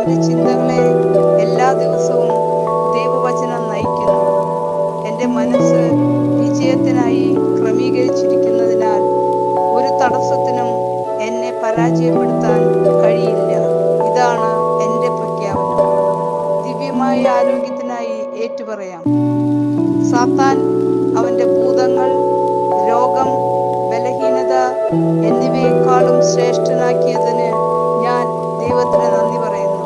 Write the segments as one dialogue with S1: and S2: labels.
S1: എൻ്റെ ചിന്തകളെ എല്ലാ ദിവസവും ദൈവവചനം നയിക്കുന്നു എൻ്റെ മനസ്സ് വിജയത്തിനായി ക്രമീകരിച്ചിരിക്കുന്നതിനാൽ ഒരു തടസ്സത്തിനും എന്നെ പരാജയപ്പെടുത്താൻ കഴിയില്ല ഇതാണ് എൻ്റെ പ്രഖ്യാപനം ദിവ്യമായ ആരോഗ്യത്തിനായി ഏറ്റുപറയാം സാത്താൻ അവൻ്റെ ഭൂതങ്ങൾ രോഗം ബലഹീനത എന്നിവയെക്കാളും ശ്രേഷ്ഠനാക്കിയതിന് ഞാൻ ദൈവത്തിന് നന്ദി പറയുന്നു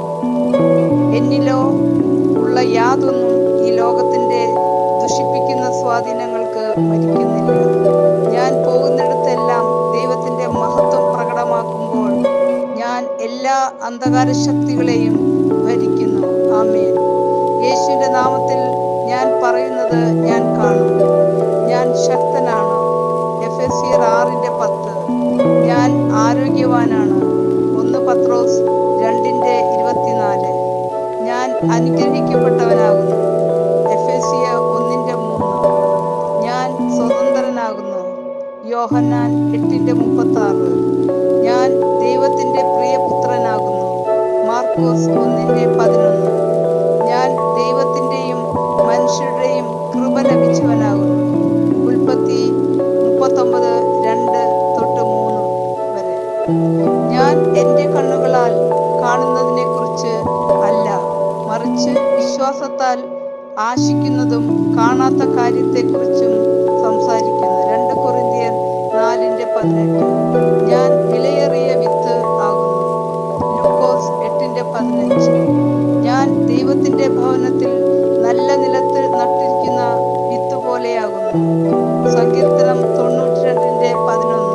S1: എന്നിലോ ഉള്ള യാതൊന്നും ഈ ലോകത്തിൻ്റെ ദുഷിപ്പിക്കുന്ന സ്വാധീനങ്ങൾക്ക് ഭരിക്കുന്നില്ല ഞാൻ പോകുന്നിടത്തെല്ലാം ദൈവത്തിൻ്റെ മഹത്വം പ്രകടമാക്കുമ്പോൾ ഞാൻ എല്ലാ അന്ധകാര ശക്തികളെയും ഭരിക്കുന്നു ആമേൻ യേശുവിൻ്റെ നാമത്തിൽ ഞാൻ പറയുന്നത് ഞാൻ കാണും ഞാൻ ശക്തനാണ് എഫ് എസ് സിയർ ആറിൻ്റെ പത്ത് ഞാൻ ആരോഗ്യവാനാണ് ഒന്ന് പത്രോസ് രണ്ടിൻ്റെ ഇരുപത്തിനാല് ഞാൻ അനുഗ്രഹിക്കപ്പെട്ടവനാകുന്നു എഫ് എസ് സിയ ഒന്നിൻ്റെ മൂന്ന് ഞാൻ സ്വതന്ത്രനാകുന്നു യോഹന്നാൻ എട്ടിൻ്റെ മുപ്പത്തി ആറ് ഞാൻ ദൈവത്തിൻ്റെ പ്രിയപുത്രനാകുന്നു മാർക്കോസ് ഒന്നിൻ്റെ പതിനൊന്ന് ഞാൻ ദൈവത്തിൻ്റെയും മനുഷ്യരുടെയും കൃപ ലഭിച്ചവനാകുന്നു ഉൽപ്പത്തി മുപ്പത്തൊമ്പത് രണ്ട് തൊട്ട് മൂന്ന് വരെ ഞാൻ എൻ്റെ കണ്ണുകളാൽ കാണുന്നതിനെ കുറിച്ച് അല്ല മറിച്ച് വിശ്വാസത്താൽ ആശിക്കുന്നതും കാണാത്ത കാര്യത്തെക്കുറിച്ചും സംസാരിക്കുന്നു രണ്ട് കൊറിന്തിയർ നാലിൻ്റെ പതിനെട്ട് ഞാൻ വിലയേറിയ വിത്ത് ആകുന്നു ലൂക്കോസ് എട്ടിൻ്റെ പതിനഞ്ച് ഞാൻ ദൈവത്തിൻ്റെ ഭവനത്തിൽ നല്ല നിലത്ത് നട്ടിരിക്കുന്ന വിത്ത് പോലെയാകുന്നു സങ്കീർത്തനം തൊണ്ണൂറ്റി രണ്ടിൻ്റെ പതിനൊന്ന്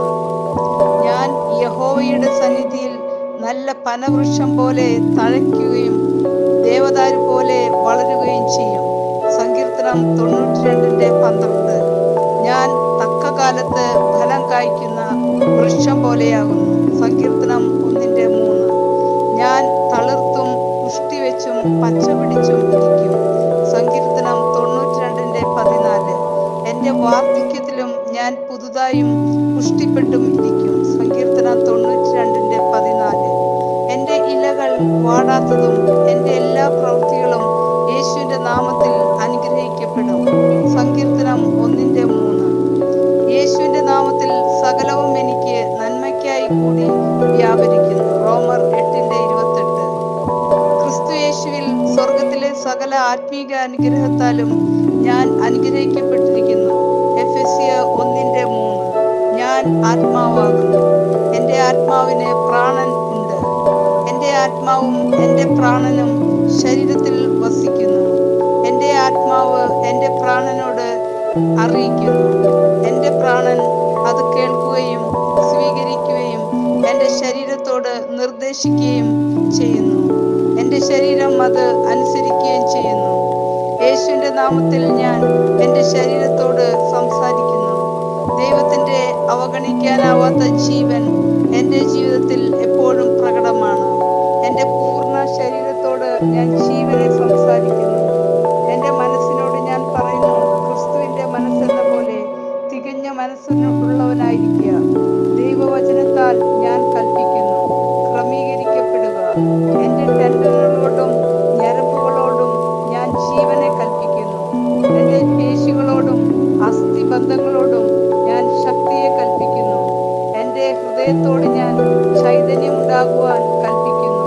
S1: ഞാൻ യഹോവയുടെ സന്നിധിയിൽ നല്ല പനവൃക്ഷം പോലെ തഴയ്ക്കുകയും ദേവദാരു പോലെ വളരുകയും ചെയ്യും സങ്കീർത്തനം തൊണ്ണൂറ്റി രണ്ടിൻ്റെ പന്ത്രണ്ട് ഞാൻ തക്ക കാലത്ത് ഫലം കായ്ക്കുന്ന വൃക്ഷം പോലെയാകുന്നു സങ്കീർത്തനം ഒന്നിൻ്റെ മൂന്ന് ഞാൻ തളിർത്തും പുഷ്ടി വെച്ചും പച്ച പിടിച്ചും ഇരിക്കും സങ്കീർത്തനം തൊണ്ണൂറ്റി രണ്ടിൻ്റെ പതിനാല് എൻ്റെ വാർദ്ധക്യത്തിലും ഞാൻ പുതുതായും പുഷ്ടിപ്പെട്ടും ഇരിക്കും സങ്കീർത്തനം തൊണ്ണൂറ്റി രണ്ടിൻ്റെ പതിനാല് എൻ്റെ ഇലകൾ വാടാത്തതും എൻ്റെ എല്ലാ പ്രവൃത്തികളും യേശുവിൻ്റെ നാമത്തിൽ അനുഗ്രഹിക്കപ്പെടും സങ്കീർത്തനം ഒന്നിൻ്റെ മൂന്ന് യേശുവിൻ്റെ നാമത്തിൽ സകലവും എനിക്ക് നന്മയ്ക്കായി കൂടി വ്യാപരിക്കുന്നു റോമർ എട്ടിൻ്റെ ഇരുപത്തെട്ട് ക്രിസ്തു യേശുവിൽ സ്വർഗത്തിലെ സകല ആത്മീക അനുഗ്രഹത്താലും ഞാൻ അനുഗ്രഹിക്കപ്പെട്ടിരിക്കുന്നു എഫ് എസ് ഒന്നിൻ്റെ മൂന്ന് ഞാൻ ആത്മാവാകുന്നു എൻ്റെ ആത്മാവിന് പ്രാണൻ ഉണ്ട് എൻ്റെ ആത്മാവും എൻ്റെ പ്രാണനും ശരീരത്തിൽ വസിക്കുന്നു എൻ്റെ ആത്മാവ് എൻ്റെ പ്രാണനോട് അറിയിക്കുന്നു എൻ്റെ പ്രാണൻ അത് കേൾക്കുകയും സ്വീകരിക്കുകയും എൻ്റെ ശരീരത്തോട് നിർദ്ദേശിക്കുകയും ചെയ്യുന്നു എൻ്റെ ശരീരം അത് അനുസരിക്കുകയും ചെയ്യുന്നു യേശുവിൻ്റെ നാമത്തിൽ ഞാൻ എൻ്റെ ശരീരത്തോട് സംസാരിക്കുന്നു ദൈവത്തിൻ്റെ അവഗണിക്കാനാവാത്ത ജീവൻ എൻ്റെ ജീവിതത്തിൽ എപ്പോഴും പ്രകടമാണ് എൻ്റെ പൂർണ്ണ ശരീരത്തോട് ഞാൻ ജീവനെ സംസാരിക്കുന്നു എൻ്റെ മനസ്സിനോട് ഞാൻ പറയുന്നു ക്രിസ്തുവിൻ്റെ മനസ്സെന്ന പോലെ തികഞ്ഞ മനസ്സിനുള്ളവനായിരിക്കുക ദൈവവചനത്താൽ ഞാൻ കൽപ്പിക്കുന്നു ക്രമീകരിക്കപ്പെടുക എൻ്റെ ടെൻഡറുകളോടും ഞരമ്പുകളോടും ഞാൻ ജീവനെ കൽപ്പിക്കുന്നു എൻ്റെ പേശികളോടും അസ്ഥിബന്ധങ്ങളോടും ഞാൻ ശക്തിയെ കൽപ്പിക്കുന്നു എൻ്റെ ഹൃദയത്തോട് ഞാൻ ചൈതന്യമുണ്ടാകുവാൻ കൽപ്പിക്കുന്നു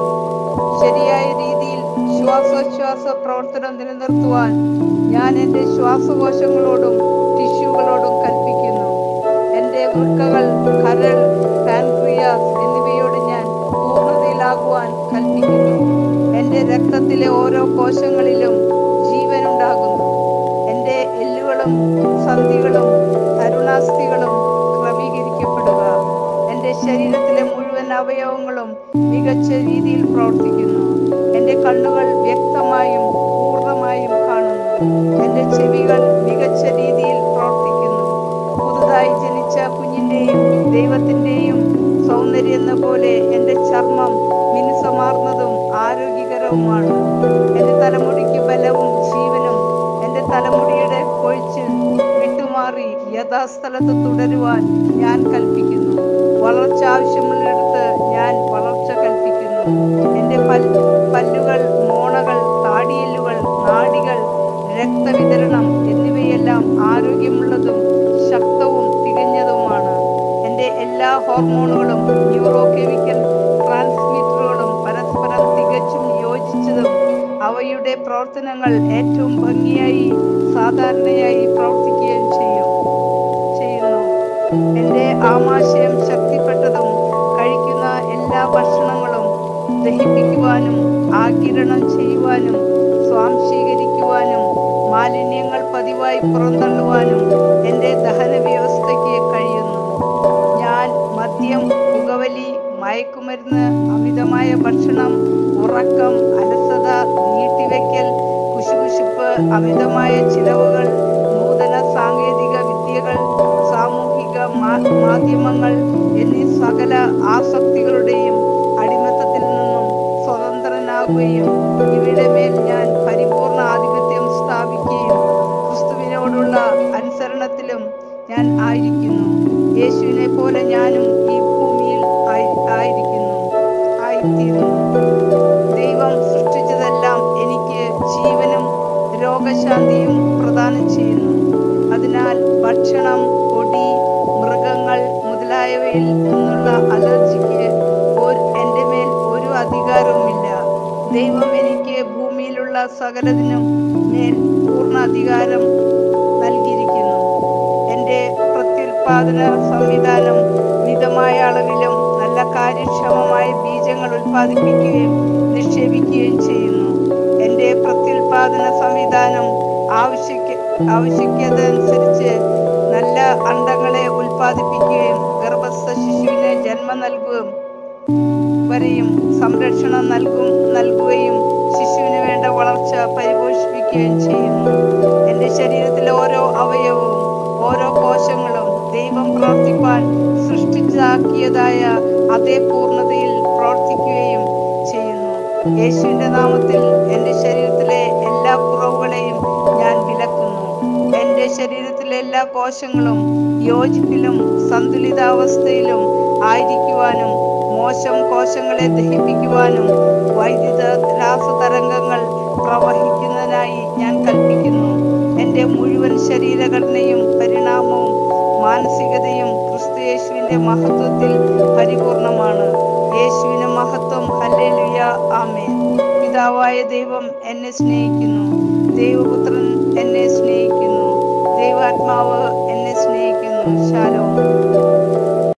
S1: ശരിയായ രീതിയിൽ ശ്വാസോച്ഛ്വാസ പ്രവർത്തനം നിലനിർത്തുവാൻ ഞാൻ എൻ്റെ ശ്വാസകോശങ്ങളോടും ടിഷ്യൂകളോടും കൽപ്പിക്കുന്നു എൻ്റെ വൃക്കകൾ കരൾ പാൻക്രിയാസ് എന്നിവയോട് ഞാൻ പൂർണ്ണതയിലാകുവാൻ കൽപ്പിക്കുന്നു എൻ്റെ രക്തത്തിലെ ഓരോ കോശങ്ങളിലും ജീവനുണ്ടാകുന്നു എൻ്റെ എല്ലുകളും സന്ധികളും തരുണാസ്ഥികളും ക്രമീകരിക്കപ്പെടുക എൻ്റെ ശരീരത്തിലെ മുഴുവൻ അവയവങ്ങളും മികച്ച രീതിയിൽ പ്രവർത്തിക്കുന്നു എൻ്റെ കണ്ണുകൾ വ്യക്തമായും പൂർണ്ണമായും കാണുന്നു എൻ്റെ ചെവികൾ മികച്ച രീതിയിൽ പ്രവർത്തിക്കുന്നു പുതുതായി ജനിച്ച കുഞ്ഞിൻ്റെയും ദൈവത്തിൻ്റെയും സൗന്ദര്യം എന്ന പോലെ എൻ്റെ ചർമ്മം മിനുസമാർന്നതും ആരോഗ്യകരവുമാണ് എൻ്റെ തലമുടിക്ക് ബലവും ജീവനും എൻ്റെ തലമുടിയുടെ കൊഴിച്ചിൽ വിട്ടുമാറി യഥാസ്ഥലത്ത് തുടരുവാൻ ഞാൻ കൽപ്പിക്കുന്നു വളർച്ച ആവശ്യമുള്ളിടത്ത് ഞാൻ വളർച്ച കൽപ്പിക്കുന്നു എൻ്റെ പൽ പല്ലുകൾ മോണകൾ താടിയെല്ലുകൾ നാഡികൾ രക്തവിതരണം എന്നിവയെല്ലാം ആരോഗ്യമുള്ളതും ശക്തവും തികഞ്ഞതുമാണ് എൻ്റെ എല്ലാ ഹോർമോണുകളും ന്യൂറോ കെമിക്കൽ ട്രാൻസ്മിറ്ററുകളും പരസ്പരം തികച്ചും യോജിച്ചതും അവയുടെ പ്രവർത്തനങ്ങൾ ഏറ്റവും ഭംഗിയായി സാധാരണയായി പ്രവർത്തിക്കുകയും ചെയ്യും ചെയ്യുന്നു എൻ്റെ ആമാശയം ശക്തിപ്പെട്ടതും കഴിക്കുന്ന എല്ലാ ഭക്ഷണങ്ങളും ദഹിപ്പിക്കുവാനും ആകിരണം ചെയ്യുവാനും സ്വാംശീകരിക്കുവാനും മാലിന്യങ്ങൾ പതിവായി പുറന്തള്ളുവാനും എൻ്റെ ദഹന വ്യവസ്ഥയ്ക്ക് കഴിയുന്നു ഞാൻ മദ്യം പുകവലി മയക്കുമരുന്ന് അമിതമായ ഭക്ഷണം ഉറക്കം അലസത നീട്ടിവെക്കൽ കുശുകുശുപ്പ് അമിതമായ ചിലവുകൾ നൂതന സാങ്കേതിക വിദ്യകൾ സാമൂഹിക മാ- മാധ്യമങ്ങൾ എന്നീ സകല ആസക്തികളുടെയും അടിമത്തത്തിൽ നിന്നും സ്വതന്ത്രനാകുകയും ഇവയുടെ മേൽ ഞാൻ പരിപൂർണ ആധിപത്യം സ്ഥാപിക്കുകയും ക്രിസ്തുവിനോടുള്ള അനുസരണത്തിലും ഞാൻ ആയിരിക്കുന്നു യേശുവിനെ പോലെ ഞാനും ഈ ഭൂമിയിൽ ആയി- ആയിരിക്കുന്നു ആയിത്തീരുന്നു ദൈവം സൃഷ്ടിച്ചതെല്ലാം എനിക്ക് ജീവനും രോഗശാന്തിയും പ്രദാനം ചെയ്യുന്നു അതിനാൽ ഭക്ഷണം പൊടി മൃഗങ്ങൾ മുതലായവയിൽ നിന്നുള്ള അലർജിക്ക് ഒരു എൻ്റെ മേൽ ഒരു അധികാരവുമില്ല ദൈവം എനിക്ക് ഭൂമിയിലുള്ള സകലതിനും മേൽ പൂർണ്ണ അധികാരം നൽകിയിരിക്കുന്നു എൻ്റെ പ്രത്യുൽപാദന സംവിധാനം മിതമായ അളവിലും നല്ല കാര്യക്ഷമമായ ബീജങ്ങൾ ഉൽപ്പാദിപ്പിക്കുകയും നിക്ഷേപിക്കുകയും ചെയ്യുന്നു എൻ്റെ പ്രത്യുൽപാദന സംവിധാനം ആവശ്യക്ക് ആവശ്യക്കതനുസരിച്ച് നല്ല അണ്ടങ്ങളെ ഉൽപ്പാദിപ്പിക്കുകയും ഗർഭസ്ഥ ശിശുവിന് ജന്മം നൽകുകയും വരെയും സംരക്ഷണം നൽകും നൽകുകയും ശിശുവിന് വേണ്ട വളർച്ച പരിപോഷിപ്പിക്കുകയും ചെയ്യുന്നു എൻ്റെ ശരീരത്തിലെ ഓരോ അവയവവും ഓരോ കോശങ്ങളും ദൈവം പ്രവർത്തിപ്പാൻ സൃഷ്ടിച്ചാക്കിയതായ അതേ പൂർണ്ണതയിൽ പ്രവർത്തിക്കുകയും ചെയ്യുന്നു യേശുവിൻ്റെ നാമത്തിൽ എൻ്റെ ശരീരത്തിലെ എല്ലാ കുറവുകളെയും ഞാൻ വിലക്കുന്നു എൻ്റെ ശരീരത്തിലെ എല്ലാ കോശങ്ങളും യോജിപ്പിലും സന്തുലിതാവസ്ഥയിലും ആയിരിക്കുവാനും മോശം കോശങ്ങളെ ദഹിപ്പിക്കുവാനും വൈദ്യുത രാസതരംഗങ്ങൾ പ്രവഹിക്കുന്നതിനായി ഞാൻ കൽപ്പിക്കുന്നു എൻ്റെ മുഴുവൻ ശരീരഘടനയും പരിണാമവും മാനസികതയും ക്രിസ്തു യേശുവിൻ്റെ മഹത്വത്തിൽ പരിപൂർണമാണ് യേശുവിന് മഹത്വം ഹല്ലേലൂയ ആമേൻ പിതാവായ ദൈവം എന്നെ സ്നേഹിക്കുന്നു